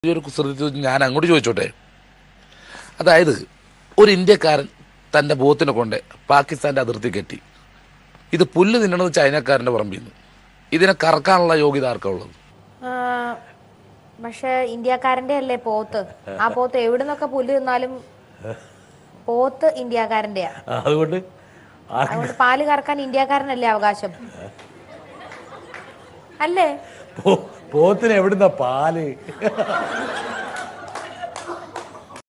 ഈ ഒരു കുസൃതി ഞാൻ അങ്ങോട്ട് ചോദിച്ചോട്ടെ അതായത് ഒരു ഇന്ത്യക്കാരൻ തൻ്റെ ബോത്തിനെ കൊണ്ട് പാകിസ്ഥാൻ്റെ അതിർത്തി കെട്ടി ഇത് പുല്ല് തിന്നണത് ചൈനക്കാരൻ്റെ പറമ്പിൽ നിന്ന് ഇതിനെ കറക്കാനുള്ള യോഗ്യത ആർക്കാ ഉള്ളത് ആ, പക്ഷെ ഇന്ത്യക്കാരന്റെ അല്ലേ പോത്ത് ആ പോത്ത് എവിടുന്നൊക്കെ പുല്ല് തിന്നാലും പോത്ത് ഇന്ത്യക്കാരന്റെയാ അതുകൊണ്ട് ആ- അതുകൊണ്ട് പാല് കറക്കാൻ ഇന്ത്യക്കാരനല്ലേ അവകാശം അല്ലേ പോ- പോത്തിന് എവിടുന്ന പാല്